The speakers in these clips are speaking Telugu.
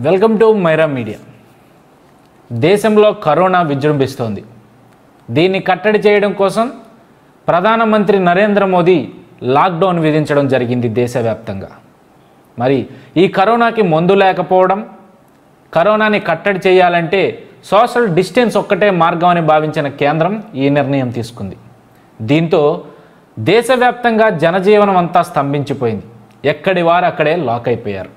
వెల్కమ్ టు మైరా మీడియా దేశంలో కరోనా విజృంభిస్తోంది దీన్ని కట్టడి చేయడం కోసం ప్రధానమంత్రి నరేంద్ర మోదీ లాక్డౌన్ విధించడం జరిగింది దేశవ్యాప్తంగా మరి ఈ కరోనాకి మందు లేకపోవడం కరోనాని కట్టడి చేయాలంటే సోషల్ డిస్టెన్స్ ఒక్కటే మార్గం అని భావించిన కేంద్రం ఈ నిర్ణయం తీసుకుంది దీంతో దేశవ్యాప్తంగా జనజీవనం అంతా స్తంభించిపోయింది ఎక్కడి వారు అక్కడే లాక్ అయిపోయారు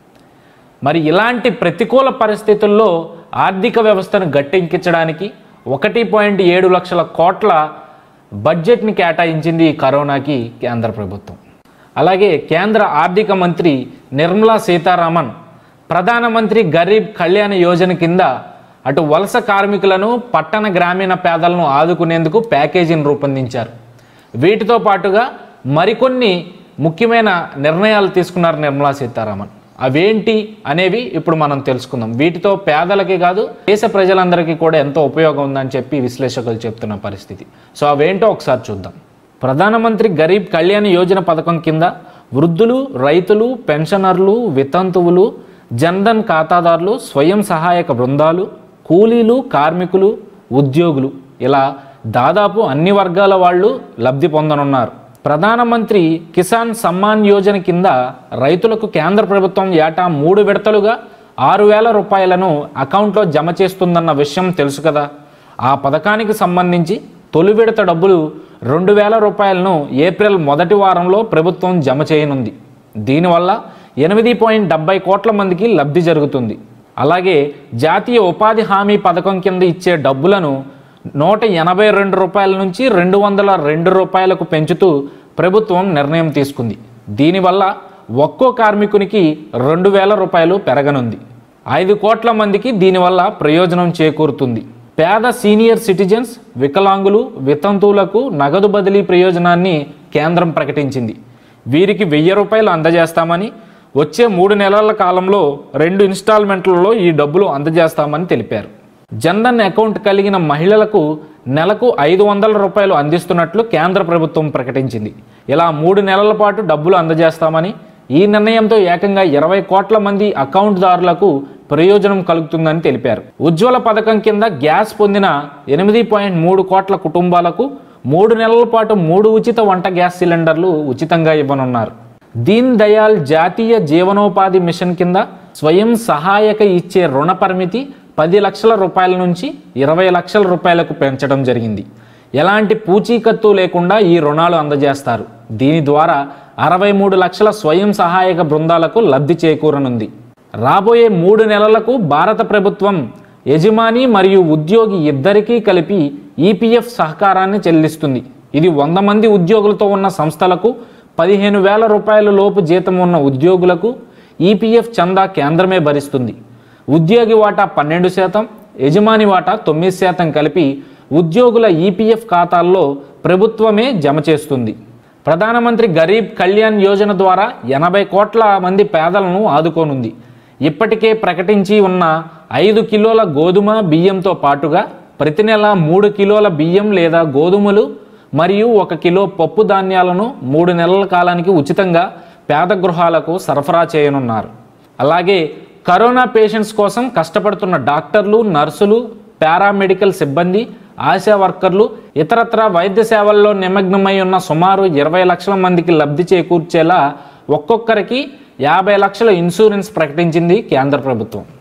మరి ఇలాంటి ప్రతికూల పరిస్థితుల్లో ఆర్థిక వ్యవస్థను గట్టెక్కించడానికి ఒకటి పాయింట్ ఏడు లక్షల కోట్ల బడ్జెట్ని కేటాయించింది ఈ కరోనాకి కేంద్ర ప్రభుత్వం అలాగే కేంద్ర ఆర్థిక మంత్రి నిర్మలా సీతారామన్ ప్రధానమంత్రి గరీబ్ కళ్యాణ యోజన కింద అటు వలస కార్మికులను పట్టణ గ్రామీణ పేదలను ఆదుకునేందుకు ప్యాకేజీని రూపొందించారు వీటితో పాటుగా మరికొన్ని ముఖ్యమైన నిర్ణయాలు తీసుకున్నారు నిర్మలా సీతారామన్ అవేంటి అనేవి ఇప్పుడు మనం తెలుసుకుందాం వీటితో పేదలకి కాదు దేశ ప్రజలందరికీ కూడా ఎంతో ఉపయోగం ఉందని చెప్పి విశ్లేషకులు చెప్తున్న పరిస్థితి సో అవేంటో ఒకసారి చూద్దాం ప్రధానమంత్రి గరీబ్ కళ్యాణ్ యోజన పథకం కింద వృద్ధులు రైతులు పెన్షనర్లు వితంతువులు జన్ధన్ ఖాతాదారులు స్వయం సహాయక బృందాలు కూలీలు కార్మికులు ఉద్యోగులు ఇలా దాదాపు అన్ని వర్గాల వాళ్ళు లబ్ధి పొందనున్నారు ప్రధానమంత్రి కిసాన్ సమ్మాన్ యోజన కింద రైతులకు కేంద్ర ప్రభుత్వం ఏటా మూడు విడతలుగా ఆరు వేల రూపాయలను అకౌంట్లో జమ చేస్తుందన్న విషయం తెలుసు కదా ఆ పథకానికి సంబంధించి తొలి విడత డబ్బులు రెండు వేల రూపాయలను ఏప్రిల్ మొదటి వారంలో ప్రభుత్వం జమ చేయనుంది దీనివల్ల ఎనిమిది పాయింట్ డెబ్బై కోట్ల మందికి లబ్ధి జరుగుతుంది అలాగే జాతీయ ఉపాధి హామీ పథకం కింద ఇచ్చే డబ్బులను నూట ఎనభై రెండు రూపాయల నుంచి రెండు వందల రెండు రూపాయలకు పెంచుతూ ప్రభుత్వం నిర్ణయం తీసుకుంది దీనివల్ల ఒక్కో కార్మికునికి రెండు వేల రూపాయలు పెరగనుంది ఐదు కోట్ల మందికి దీనివల్ల ప్రయోజనం చేకూరుతుంది పేద సీనియర్ సిటిజన్స్ వికలాంగులు వితంతువులకు నగదు బదిలీ ప్రయోజనాన్ని కేంద్రం ప్రకటించింది వీరికి వెయ్యి రూపాయలు అందజేస్తామని వచ్చే మూడు నెలల కాలంలో రెండు ఇన్స్టాల్మెంట్లలో ఈ డబ్బులు అందజేస్తామని తెలిపారు జన్ధన్ అకౌంట్ కలిగిన మహిళలకు నెలకు ఐదు వందల రూపాయలు అందిస్తున్నట్లు కేంద్ర ప్రభుత్వం ప్రకటించింది ఇలా మూడు నెలల పాటు డబ్బులు అందజేస్తామని ఈ నిర్ణయంతో ఏకంగా ఇరవై కోట్ల మంది అకౌంట్దారులకు ప్రయోజనం కలుగుతుందని తెలిపారు ఉజ్వల పథకం కింద గ్యాస్ పొందిన ఎనిమిది పాయింట్ మూడు కోట్ల కుటుంబాలకు మూడు నెలల పాటు మూడు ఉచిత వంట గ్యాస్ సిలిండర్లు ఉచితంగా ఇవ్వనున్నారు దీన్ దయాల్ జాతీయ జీవనోపాధి మిషన్ కింద స్వయం సహాయక ఇచ్చే రుణ పరిమితి పది లక్షల రూపాయల నుంచి ఇరవై లక్షల రూపాయలకు పెంచడం జరిగింది ఎలాంటి పూచీకత్తు లేకుండా ఈ రుణాలు అందజేస్తారు దీని ద్వారా అరవై మూడు లక్షల స్వయం సహాయక బృందాలకు లబ్ధి చేకూరనుంది రాబోయే మూడు నెలలకు భారత ప్రభుత్వం యజమాని మరియు ఉద్యోగి ఇద్దరికీ కలిపి ఈపీఎఫ్ సహకారాన్ని చెల్లిస్తుంది ఇది వంద మంది ఉద్యోగులతో ఉన్న సంస్థలకు పదిహేను వేల రూపాయల లోపు జీతం ఉన్న ఉద్యోగులకు ఈపీఎఫ్ చందా కేంద్రమే భరిస్తుంది ఉద్యోగి వాటా పన్నెండు శాతం యజమాని వాటా తొమ్మిది శాతం కలిపి ఉద్యోగుల ఈపీఎఫ్ ఖాతాల్లో ప్రభుత్వమే జమ చేస్తుంది ప్రధానమంత్రి గరీబ్ కళ్యాణ్ యోజన ద్వారా ఎనభై కోట్ల మంది పేదలను ఆదుకోనుంది ఇప్పటికే ప్రకటించి ఉన్న ఐదు కిలోల గోధుమ బియ్యంతో పాటుగా ప్రతి నెల మూడు కిలోల బియ్యం లేదా గోధుమలు మరియు ఒక కిలో పప్పు ధాన్యాలను మూడు నెలల కాలానికి ఉచితంగా పేద గృహాలకు సరఫరా చేయనున్నారు అలాగే కరోనా పేషెంట్స్ కోసం కష్టపడుతున్న డాక్టర్లు నర్సులు పారామెడికల్ సిబ్బంది ఆశా వర్కర్లు ఇతరత్ర వైద్య సేవల్లో నిమగ్నమై ఉన్న సుమారు ఇరవై లక్షల మందికి లబ్ధి చేకూర్చేలా ఒక్కొక్కరికి యాభై లక్షల ఇన్సూరెన్స్ ప్రకటించింది కేంద్ర ప్రభుత్వం